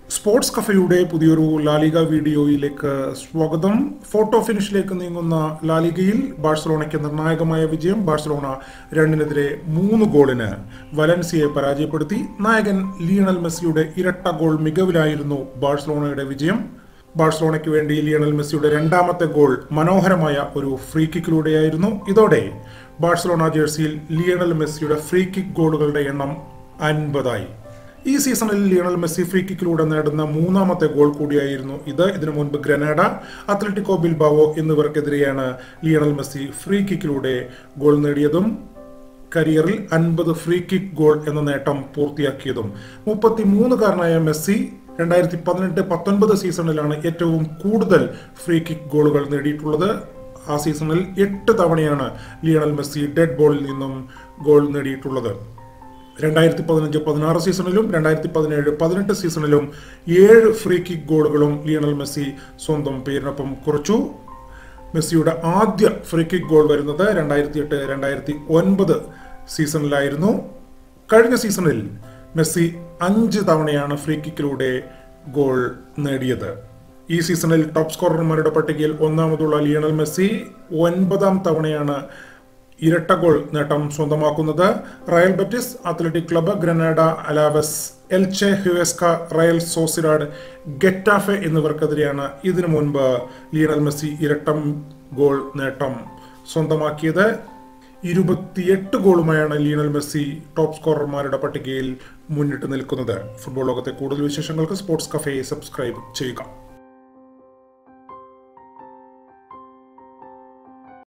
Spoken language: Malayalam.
സ്പോർട്സ് കഫയുടെ പുതിയൊരു ലാലിക വീഡിയോയിലേക്ക് സ്വാഗതം ഫോട്ടോ ഫിനിഷിലേക്ക് നീങ്ങുന്ന ലാലിഗയിൽ ബാഴ്സലോണയ്ക്ക് നിർണായകമായ വിജയം ബാഴ്സലോണ രണ്ടിനെതിരെ മൂന്ന് ഗോളിന് വലൻസിയെ പരാജയപ്പെടുത്തി നായകൻ ലിയണൽ മെസ്സിയുടെ ഇരട്ട ഗോൾ മികവിലായിരുന്നു ബാഴ്സലോണയുടെ വിജയം ബാഴ്സലോണയ്ക്ക് വേണ്ടി ലിയണൽ മെസ്സിയുടെ രണ്ടാമത്തെ ഗോൾ മനോഹരമായ ഒരു ഫ്രീ കിക്കിലൂടെയായിരുന്നു ഇതോടെ ബാഴ്സലോണ ജേഴ്സിയിൽ ലിയണൽ മെസ്സിയുടെ ഫ്രീ കിക്ക് ഗോളുകളുടെ എണ്ണം അൻപതായി ഈ സീസണിൽ ലിയണൽ മെസ്സി ഫ്രീ കിക്കിലൂടെ നേടുന്ന മൂന്നാമത്തെ ഗോൾ കൂടിയായിരുന്നു ഇത് ഇതിനു മുൻപ് ഗ്രനേഡ അത്ലറ്റിക്കോ ബിൽബാവോ എന്നിവർക്കെതിരെയാണ് ലിയണൽ മെസ്സി ഫ്രീ കിക്കിലൂടെ ഗോൾ നേടിയതും കരിയറിൽ അൻപത് ഫ്രീ കിക്ക് ഗോൾ എന്ന നേട്ടം പൂർത്തിയാക്കിയതും മുപ്പത്തിമൂന്നുകാരനായ മെസ്സി രണ്ടായിരത്തി പതിനെട്ട് പത്തൊൻപത് സീസണിലാണ് ഏറ്റവും കൂടുതൽ ഫ്രീ കിക്ക് ഗോളുകൾ നേടിയിട്ടുള്ളത് ആ സീസണിൽ എട്ട് തവണയാണ് ലിയണൽ മെസ്സി ഡെഡ് ബോളിൽ നിന്നും ഗോൾ നേടിയിട്ടുള്ളത് രണ്ടായിരത്തി പതിനഞ്ച് പതിനാറ് സീസണിലും രണ്ടായിരത്തി പതിനേഴ് പതിനെട്ട് സീസണിലും ഏഴ് ഫ്രീ കിക്ക് ഗോളുകളും ലിയണൽ മെസ്സി സ്വന്തം പേരിനൊപ്പം കുറിച്ചു മെസ്സിയുടെ ആദ്യ ഫ്രീ കിക്ക് ഗോൾ വരുന്നത് രണ്ടായിരത്തി എട്ട് രണ്ടായിരത്തി ഒൻപത് സീസണിലായിരുന്നു കഴിഞ്ഞ സീസണിൽ മെസ്സി അഞ്ച് തവണയാണ് ഫ്രീ കിക്കിലൂടെ ഗോൾ നേടിയത് ഈ സീസണിൽ ടോപ്പ് സ്കോറർമാരുടെ പട്ടികയിൽ ഒന്നാമതുള്ള ലിയണൽ മെസ്സി ഒൻപതാം തവണയാണ് ഇരട്ട ഗോൾ നേട്ടം സ്വന്തമാക്കുന്നത് Real Betis Athletic Club Granada Alaves Elche Huesca Real Sociedad Getafe എന്നിവർക്കെതിരെയാണ് ഇതിനു മുൻപ് ലിയണൽ മെസ്സി ഇരട്ടം ഗോൾ നേട്ടം സ്വന്തമാക്കിയത് ഇരുപത്തിയെട്ട് ഗോളുമായാണ് ലിയണൽ മെസ്സി ടോപ്പ് സ്കോറർമാരുടെ പട്ടികയിൽ മുന്നിട്ട് നിൽക്കുന്നത് ഫുട്ബോൾ ലോകത്തെ കൂടുതൽ വിശേഷങ്ങൾക്ക് സ്പോർട്സ് കഫേ സബ്സ്ക്രൈബ് ചെയ്യുക